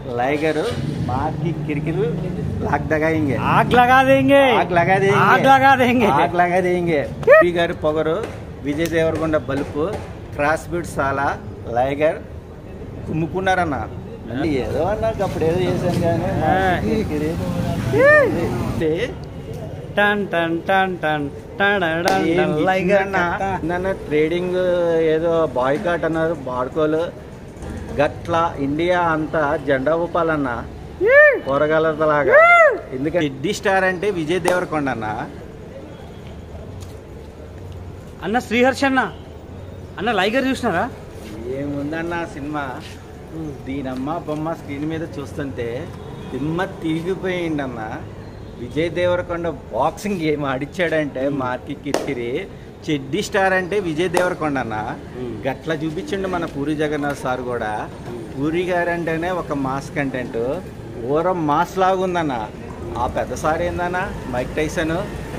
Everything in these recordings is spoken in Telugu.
లైగర్ మార్కి కిరికిరు లాక్ దగాయింగే आग लगा देंगे ఆగ్ లగా దేంగే आग लगा देंगे ఆగ్ లగా దేంగే పి గారి పొగరు విజయ్ దేవరకొండ బలుపు క్రాస్ బీట్ సాలా లైగర్ కుమ్ముకున్నారన్న మళ్ళీ ఏదో అన్నాక అప్పుడు ఏదో చేశాను కానీ ఆ. కిరికిరి. అంటే टन टन टन टन टन टन टन लाइगर నన్ను ట్రేడింగ్ ఏదో బాయ్కాట్ అన్నారు బాడుకోలు గట్ల ఇండియా అంతా జెండా ఊపాలన్న కూరగాయలలాగా ఎందుకంటే కిడ్డీ స్టార్ అంటే విజయ్ దేవరకొండ అన్న అన్న శ్రీహర్ష అన్న అన్న లైగర్ చూసినారా ఏముందన్న సినిమా దీనమ్మ బొమ్మ స్క్రీన్ మీద చూస్తుంటే దిమ్మ తిరిగిపోయిందన్న విజయ్ దేవరకొండ బాక్సింగ్ గేమ్ ఆడిచ్చాడంటే మార్కి కిరికిరి చెడ్డీ స్టార్ అంటే విజయ్ దేవరకొండ అన్న Hmm. గట్ల చూపించండి మన పూరి జగన్నాథ్ సార్ కూడా పూరి గారు అంటేనే ఒక మాస్ కంటెంట్ ఊరం మాస్ లాగుందన్న ఆ పెద్ద సార్ ఏందన్నా మైక్ టైసన్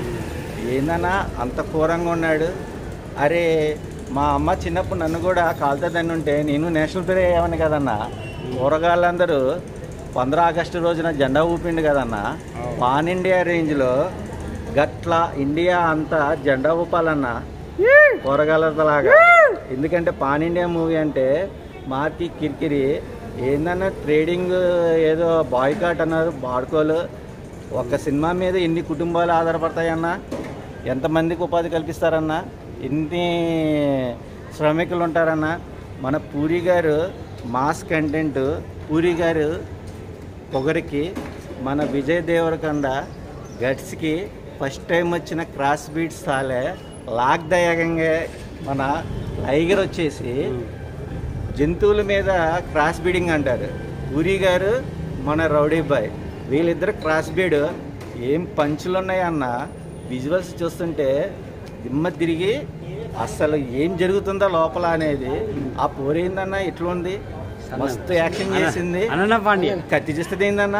ఏందన్నా అంత ఘోరంగా ఉన్నాడు అరే మా అమ్మ చిన్నప్పుడు నన్ను కూడా కాలుతుందని ఉంటే నేను నేషనల్ ప్లేయర్ అయ్యామని కదన్నా కూరగాయలందరూ పంద్రా ఆగస్టు రోజున జెండా ఊపిండు కదన్నా పాన్ ఇండియా రేంజ్లో గట్ల ఇండియా అంతా జెండా ఊపాలన్నా కూరగాయలలాగా ఎందుకంటే పాన్ ఇండియా మూవీ అంటే మార్కి కిరికిరి ఏందన్నా ట్రేడింగ్ ఏదో బాయ్కాట్ అన్నారు బాడుకోలు ఒక సినిమా మీద ఎన్ని కుటుంబాలు ఆధారపడతాయన్నా ఎంతమందికి ఉపాధి కల్పిస్తారన్నా ఎన్ని శ్రమికులు ఉంటారన్నా మన పూరి గారు మాస్ కంటెంట్ పూరి గారు పొగరికి మన విజయ్ దేవరకొండ గట్స్కి ఫస్ట్ టైం వచ్చిన క్రాస్ బీట్స్ తాలే లాక్ దయగంగా మన లైగర్ వచ్చేసి జంతువుల మీద క్రాస్ బీడింగ్ అంటారు పూరి గారు మన రౌడీ బాయ్ వీళ్ళిద్దరు క్రాస్ బీడ్ ఏం పంచులు ఉన్నాయన్న విజువల్స్ చూస్తుంటే దిమ్మ తిరిగి అసలు ఏం జరుగుతుందో లోపల అనేది ఆ పోరేందన్న ఎట్లుంది మస్తు యాక్షన్ చేసింది అనన్న పాండ్య కత్తి చూస్తుంది ఏందన్న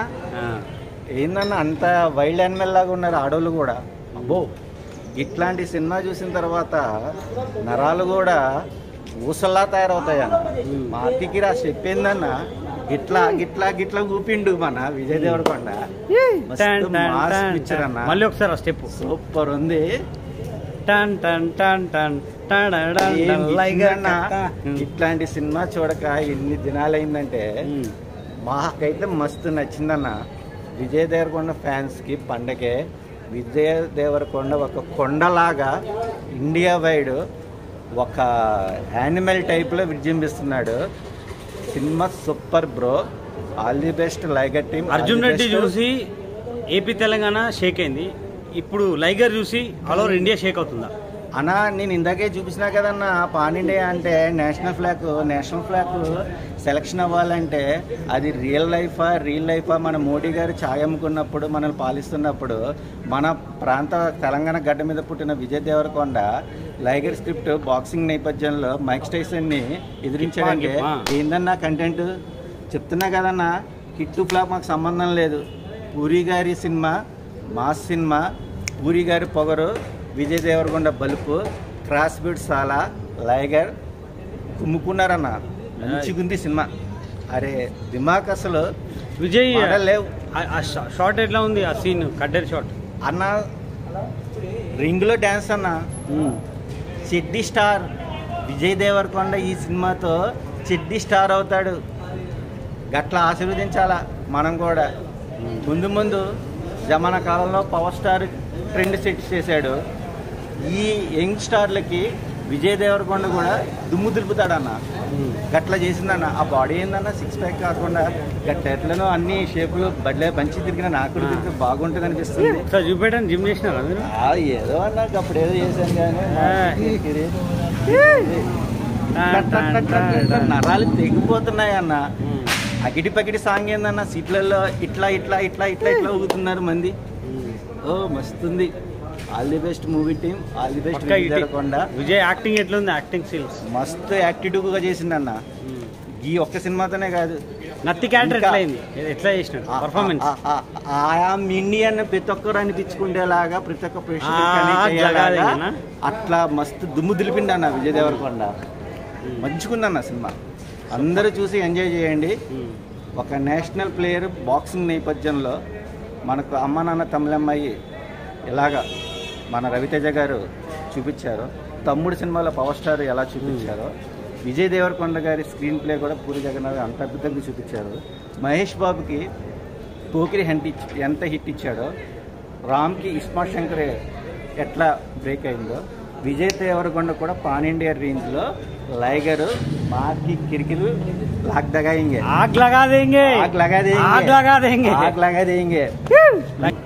ఏందన్న అంత వైల్డ్ యానిమల్ లాగా ఉన్నారు ఆడోళ్ళు కూడా అబ్బో ఇట్లాంటి సినిమా చూసిన తర్వాత నరాలు కూడా ఊసల్లా తయారవుతాయన్న మార్తికి రా చెప్పిందన్న గిట్లా గిట్లా గిట్లా ఊపిండు మన విజయ్ దేవరకొండ మస్తు మాస్ పిక్చర్ అన్న మళ్ళీ ఒకసారి ఆ స్టెప్ సూపర్ ఉంది టన్ టన్ టన్ టన్ టన్ టన్ ఏం టన్ లైగర్ ఇచ్చిందన్న? ఇట్లాంటి సినిమా చూడక ఎన్ని దినాలైందంటే మాకైతే మస్తు నచ్చిందన్న విజయ్ దేవరకొండ ఫ్యాన్స్కి పండగే విజయ్ దేవరకొండ ఒక కొండలాగా ఇండియా వైడ్ ఒక యానిమల్ టైప్లో విజృంభిస్తున్నాడు cinema super bro all the best Liger team Arjun Reddy చూసి ఏపీ తెలంగాణ షేక్ అయింది ఇప్పుడు లైగర్ చూసి ఆల్ ఓవర్ ఇండియా షేక్ అవుతుందా అన్నా నేను ఇందాకే చూపించినా కదన్నా పాన్ ఇండియా అంటే national flag national flag selection అవ్వాలంటే అది రియల్ లైఫా రియల్ లైఫా మన మోడీ గారు ఛాయ్ అమ్ముకున్నప్పుడు మనల్ని పాలిస్తున్నప్పుడు మన ప్రాంత తెలంగాణ గడ్డ మీద పుట్టిన విజయ్ దేవరకొండ లైగర్ స్క్రిప్ట్ బాక్సింగ్ నేపథ్యంలో మైక్ స్టైసన్ని ఎదిరించాడంటే ఆ. ఏందన్నా కంటెంట్ చెప్తున్నా కదన్నా హిట్ టు ఫ్లాప్ మాకు సంబంధం లేదు పూరి గారి సినిమా మాస్ సినిమా పూరి గారి పొగరు విజయ్ దేవరకొండ బలుపు క్రాస్ బీట్ సాలా లైగర్ కుమ్ముకున్నారన్న మంచిగుంది సినిమా అరే దిమాక్ అసలు విజయ్ మాటలు లేవు ఆ- ఆ షా- షాట్ ఎట్లా ఉంది ఆ సీన్ కడ్డర్ షాట్ అన్న రింగ్లో డ్యాన్స్ అన్న చెడ్డీ స్టార్ విజయ్ దేవరకొండ ఈ సినిమాతో చెడ్డీ స్టార్ అవుతాడు గట్ల ఆశీర్వదించాలా మనం కూడా ముందు ముందు జమానా కాలంలో పవర్ స్టార్ ట్రెండ్ సెట్ చేశాడు ఈ యంగ్ స్టార్లకి విజయ్ దేవరకొండ కూడా దుమ్ము దులుపుతాడన్న గట్ల చేసిందన్న ఆ బాడీ ఏందన్న సిక్స్ ప్యాక్ కాకుండా గట్ల ఎట్లనో అన్ని షేపులు బడ్లే పంచి తిరిగిన నాకు కూడా తిరిగితే బాగుంటుంది అనిపిస్తుంది సార్ చూపెట్టండి జిమ్ చేసినారా మీరు ఆ, ఏదో అన్నా అప్పుడు ఏదో చేశాను కానీ ఆ. ఇది- టక్ టక్ టక్ టక్ టక్ టక్ నరాలు తెగిపోతున్నాయి అన్న అగిటి పగిటి సాంగ్ ఏందన్న సీట్లలో ఇట్లా ఇట్లా ఇట్లా ఇట్లా ఇట్లా ఊగుతున్నారు మంది ఓ మస్తుంది all the best movie team all the best పక్కా ఇటీ. విజయకొండ విజయ్ యాక్టింగ్ ఎట్లుంది యాక్టింగ్ స్కిల్స్ మస్తు యాక్టివ్గా చేసిందన్న ఈ ఒక్క సినిమాతోనే కాదు నత్తి క్యారెక్టర్ ఇంకా- ఎట్లా అయింది ఎట్లా చేసినాడు పర్ఫార్మెన్స్ ఆయామ్ ఇండియన్ ప్రతి ఒక్కరు అనిపించుకునేలాగా ప్రతి ఒక్క ప్రేక్షకుడికి ఆ, connect అయ్యేలాగా జగాదేనా? అట్లా మస్తు దుమ్ము దులిపిండి అన్న విజయ్ దేవరకొండ మంచిగుందన్న సినిమా అందరూ చూసి ఎంజాయ్ చేయండి ఒక నేషనల్ ప్లేయర్ బాక్సింగ్ నేపథ్యంలో మనకు అమ్మ నాన్న తమిళమ్మాయి ఇలాగా మన రవితేజ గారు చూపించారు తమ్ముడు సినిమాలో పవర్ స్టార్ ఎలా చూపించారో విజయ్ దేవరకొండ గారి స్క్రీన్ ప్లే కూడా పూరి జగన్నాథ్ అంత అద్భుతంగా చూపించారు మహేష్ బాబుకి పోకిరి హెంట్ ఇచ్- ఎంత హిట్ ఇచ్చాడో రామ్కి ఇస్మార్ట్ శంకర్ ఎట్లా బ్రేక్ అయిందో విజయ్ దేవరకొండ కూడా పాన్ ఇండియా రేంజ్లో లైగర్ మార్కి కిరికిలు లాక్ దగాయింగే ఆగ్ లగా దేంగే आग लगा देंगे ఆగ్ లగా దేంగే आग लगा देंगे